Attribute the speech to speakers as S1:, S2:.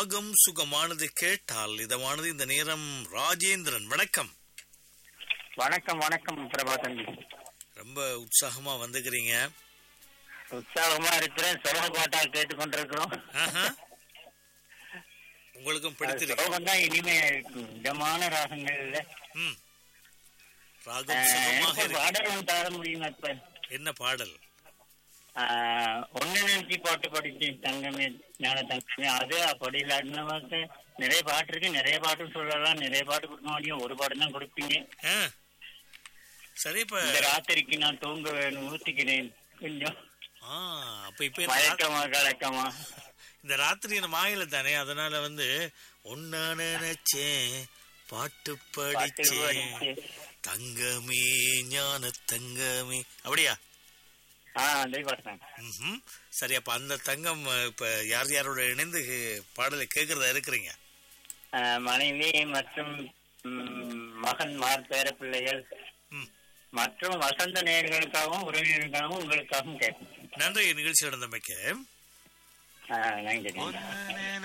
S1: ராகம் சுகமானது கேட்டால் இதமானது இந்த நேரம் ராஜேந்திரன் வணக்கம்
S2: வணக்கம் வணக்கம் பிரபா தம்பி
S1: ரொம்ப உற்சாகமா வந்துக்கிறீங்க
S2: உற்சாகமா இருக்கிறேன் சோக பாட்டா கேட்டுக்கொண்டிருக்கிறோம்
S1: ஆஹா. உங்களுக்கும் பிடித்திருக்கு
S2: சோகம் தான் இனிமையா இருக்கும் இதமான ராகங்கள்ல
S1: ம். ராகம் சுகமாக
S2: எனக்கு
S1: இருக்கு
S2: பாடல் ஒன்று தர முடியுமா இப்ப
S1: என்ன பாடல்
S2: ஆஹ், ஒண்ணு நினைச்சு பாட்டு படிச்சேன் தங்கமே ஞான தங்கமே அது அப்படி இல்லாட்டின பார்த்து நிறைய பாட்டு இருக்கு நிறைய பாட்டு சொல்லலாம் நிறைய பாட்டு கொடுக்க முடியும் ஒரு பாட்டு தான் கொடுப்பீங்க
S1: ஆ. சரி இப்ப
S2: இந்த ராத்திரிக்கு நான் தூங்க வேணும் ஊத்திக்கிறேன் கொஞ்சம்
S1: ஆ, அப்ப இப்ப இந்த ரா-
S2: மயக்கமா கலக்கமா
S1: இந்த ராத்திரி இந்த மாயில தானே அதனால வந்து ஒன்னா நினைச்சேன் பாட்டு
S2: பாட்டு
S1: படிச்சேன்
S2: படிச்சு
S1: தங்கமே ஞான தங்கமே அப்படியா
S2: ஆஹ் அதே பாட்டு தான்
S1: ம்ஹும். சரி அப்ப அந்த தங்கம் அஹ், இப்ப யார் யாரோட இணைந்து பாடலை கேக்குறதா இருக்கிறீங்க
S2: ஆஹ் மனைவி மற்றும் ம், மகன் மார் பேர பிள்ளைகள்
S1: ம்.
S2: மற்றும் வசந்த நேயர்களுக்காகவும் உறவினர்களுக்காகவும் உங்களுக்காகவும் கேட்பேன்
S1: நன்றி நிகழ்ச்சி நடந்தமைக்கு
S2: ஆஹ் நன்றி